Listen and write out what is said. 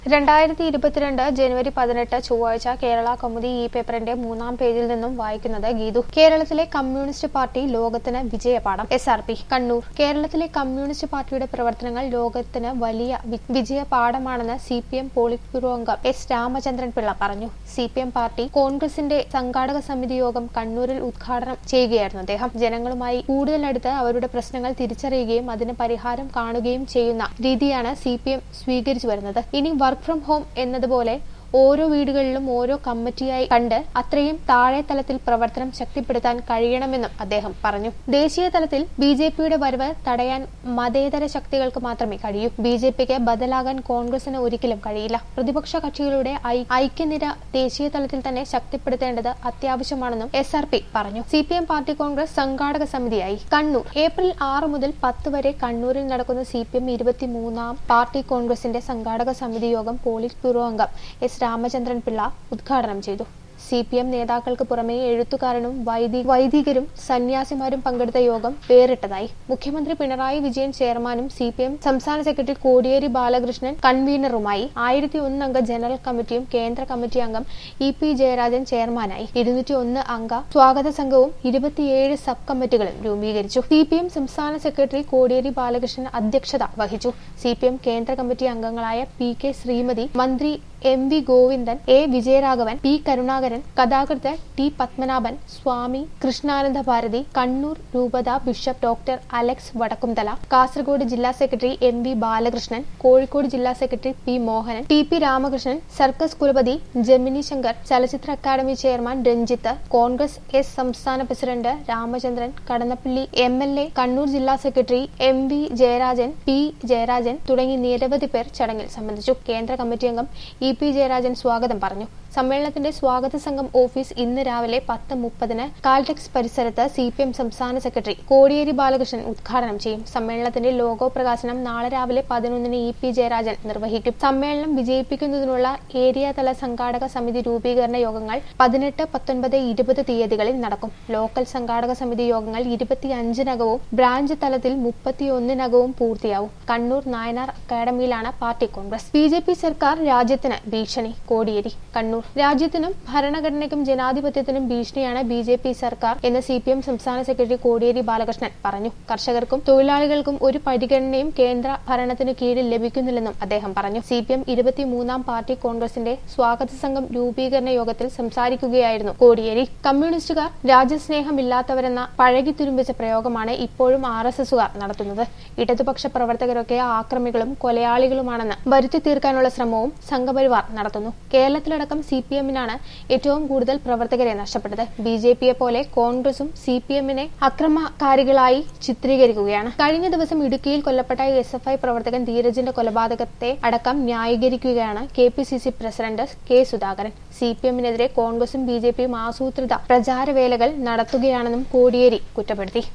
രണ്ടായിരത്തി ഇരുപത്തിരണ്ട് ജനുവരി പതിനെട്ട് ചൊവ്വാഴ്ച കേരള കൗമുദി ഈ പേപ്പറിന്റെ മൂന്നാം പേജിൽ നിന്നും വായിക്കുന്നത് ഗീതു കേരളത്തിലെ കമ്മ്യൂണിസ്റ്റ് പാർട്ടി ലോകത്തിന് വിജയപാഠം എസ് ആർ പി കണ്ണൂർ കേരളത്തിലെ കമ്മ്യൂണിസ്റ്റ് പാർട്ടിയുടെ പ്രവർത്തനങ്ങൾ ലോകത്തിന് വലിയ വി- വിജയപാഠമാണെന്ന് C P M politburo അംഗം എസ് രാമചന്ദ്രൻ പിള്ള പറഞ്ഞു സി പി എം പാർട്ടി കോൺഗ്രസിന്റെ സംഘാടക സമിതി യോഗം കണ്ണൂരിൽ ഉദ്ഘാടനം ചെയ്യുകയായിരുന്നു അദ്ദേഹം ജനങ്ങളുമായി കൂടുതൽ അടുത്ത് അവരുടെ പ്രശ്നങ്ങൾ തിരിച്ചറിയുകയും അതിന് പരിഹാരം കാണുകയും ചെയ്യുന്ന രീതിയാണ് സി പി എം സ്വീകരിച്ചു വരുന്നത് ഇനി വർക്ക് ഫ്രം ഹോം എന്നതുപോലെ ഓരോ വീടുകളിലും ഓരോ കമ്മിറ്റിയായി കണ്ട് അത്രയും താഴെ തലത്തിൽ പ്രവർത്തനം ശക്തിപ്പെടുത്താൻ കഴിയണമെന്നും അദ്ദേഹം പറഞ്ഞു ദേശീയ തലത്തിൽ ബി ജെ പിയുടെ വരവ് തടയാൻ മതേതര ശക്തികൾക്ക് മാത്രമേ കഴിയൂ ബി ജെ പിക്ക് ബദലാകാൻ കോൺഗ്രസിന് ഒരിക്കലും കഴിയില്ല പ്രതിപക്ഷ കക്ഷികളുടെ ഐ- ഐക്യനിര ദേശീയ തലത്തിൽ തന്നെ ശക്തിപ്പെടുത്തേണ്ടത് അത്യാവശ്യമാണെന്നും എസ് ആർ പി പറഞ്ഞു C P M party congress സംഘാടക സമിതിയായി കണ്ണൂർ ഏപ്രിൽ ആറ് മുതൽ പത്ത് വരെ കണ്ണൂരിൽ നടക്കുന്ന സി പി എം ഇരുപത്തിമൂന്നാം പാർട്ടി കോൺഗ്രസിന്റെ സംഘാടക സമിതി യോഗം പോളിറ്റ് ബ്യൂറോ അംഗം എസ് രാമചന്ദ്രൻ പിള്ള ഉദ്ഘാടനം ചെയ്തു സി പി എം നേതാക്കൾക്ക് പുറമെ എഴുത്തുകാരനും വൈദി വൈദികരും സന്യാസിമാരും പങ്കെടുത്ത യോഗം വേറിട്ടതായി മുഖ്യമന്ത്രി പിണറായി വിജയൻ ചെയർമാനും സി പി എം സംസ്ഥാന സെക്രട്ടറി കോടിയേരി ബാലകൃഷ്ണൻ കൺവീനറുമായി ആയിരത്തി ഒന്നംഗ ജനറൽ കമ്മിറ്റിയും കേന്ദ്ര കമ്മിറ്റി അംഗം ഇ പി ജയരാജൻ ചെയർമാനായി ഇരുന്നൂറ്റി ഒന്ന് അംഗ സ്വാഗത സംഘവും ഇരുപത്തിയേഴ് സബ് കമ്മിറ്റികളും രൂപീകരിച്ചു സി പി എം സംസ്ഥാന സെക്രട്ടറി കോടിയേരി ബാലകൃഷ്ണൻ അധ്യക്ഷത വഹിച്ചു സി പി എം കേന്ദ്ര കമ്മിറ്റി അംഗങ്ങളായ പി കെ ശ്രീമതി മന്ത്രി M V Govindan A Vijayaraghavan P Karunakaran കഥാകൃത്ത് ടി പത്മനാഭൻ സ്വാമി കൃഷ്ണാനന്ദ ഭാരതി കണ്ണൂർ രൂപത bishop doctor Alex Vadakkumthala Kasaragod ജില്ലാ secretary M V Balakrishnan Kozhikode ജില്ലാ secretary P Mohanan T P Ramakrishnan circus കുലപതി ജമിനി ശങ്കർ ചലച്ചിത്ര academy chairman Ranjith Congress S സംസ്ഥാന president Ramachandran Kadannappally M L A Kannur ജില്ലാ secretary M V Jayarajan P Jayarajan തുടങ്ങി നിരവധി പേർ ചടങ്ങിൽ സംബന്ധിച്ചു കേന്ദ്ര കമ്മിറ്റി അംഗം ഇ പി ജയരാജൻ സ്വാഗതം പറഞ്ഞു സമ്മേളനത്തിന്റെ സ്വാഗത സംഘം ഓഫീസ് ഇന്ന് രാവിലെ പത്ത് മുപ്പതിന് കാൽടെക്സ് പരിസരത്ത് സി പി എം സംസ്ഥാന സെക്രട്ടറി കോടിയേരി ബാലകൃഷ്ണൻ ഉദ്ഘാടനം ചെയ്യും സമ്മേളനത്തിന്റെ ലോഗോ പ്രകാശനം നാളെ രാവിലെ പതിനൊന്നിന് ഇ പി ജയരാജൻ നിർവഹിക്കും സമ്മേളനം വിജയിപ്പിക്കുന്നതിനുള്ള ഏരിയ തല സംഘാടക സമിതി രൂപീകരണ യോഗങ്ങൾ പതിനെട്ട് പത്തൊൻപത് ഇരുപത് തീയതികളിൽ നടക്കും ലോക്കൽ സംഘാടക സമിതി യോഗങ്ങൾ ഇരുപത്തിയഞ്ചിനകവും ബ്രാഞ്ച് തലത്തിൽ മുപ്പത്തിയൊന്നിനകവും പൂർത്തിയാവും കണ്ണൂർ നായനാർ അക്കാദമിയിലാണ് party congress B J P സർക്കാർ രാജ്യത്തിന് ഭീഷണി കോടിയേരി കണ്ണൂർ രാജ്യത്തിനും ഭരണഘടനയ്ക്കും ജനാധിപത്യത്തിനും ഭീഷണിയാണ് ബി ജെ പി സർക്കാർ എന്ന് സി പി എം സംസ്ഥാന സെക്രട്ടറി കോടിയേരി ബാലകൃഷ്ണൻ പറഞ്ഞു കർഷകർക്കും തൊഴിലാളികൾക്കും ഒരു പരിഗണനയും കേന്ദ്ര ഭരണത്തിനു കീഴിൽ ലഭിക്കുന്നില്ലെന്നും അദ്ദേഹം പറഞ്ഞു സി പി എം ഇരുപത്തിമൂന്നാം പാർട്ടി കോൺഗ്രസിന്റെ സ്വാഗത സംഘം രൂപീകരണ യോഗത്തിൽ സംസാരിക്കുകയായിരുന്നു കോടിയേരി കമ്മ്യൂണിസ്റ്റുകാർ രാജ്യസ്നേഹമില്ലാത്തവരെന്ന പഴകി തുരുമ്പിച്ച പ്രയോഗമാണ് ഇപ്പോഴും ആർ എസ് എസുകാർ നടത്തുന്നത് ഇടതുപക്ഷ പ്രവർത്തകരൊക്കെ ആക്രമികളും കൊലയാളികളുമാണെന്ന് വരുത്തി തീർക്കാനുള്ള ശ്രമവും സംഘപരിവാർ നടത്തുന്നു കേരളത്തിലടക്കം സി പി എമ്മിനാണ് ഏറ്റവും കൂടുതൽ പ്രവർത്തകരെ നഷ്ടപ്പെട്ടത് ബി ജെ പിയെ പോലെ കോൺഗ്രസും സി പി എമ്മിനെ അക്രമകാരികളായി ചിത്രീകരിക്കുകയാണ് കഴിഞ്ഞ ദിവസം ഇടുക്കിയിൽ കൊല്ലപ്പെട്ട എസ് എഫ് ഐ പ്രവർത്തകൻ ധീരജിന്റെ കൊലപാതകത്തെ അടക്കം ന്യായീകരിക്കുകയാണ് K P C C president K Sudhakaran C P എമ്മിനെതിരെ കോൺഗ്രസും ബി ജെ പിയും ആസൂത്രിത പ്രചാരവേലകൾ നടത്തുകയാണെന്നും കോടിയേരി കുറ്റപ്പെടുത്തി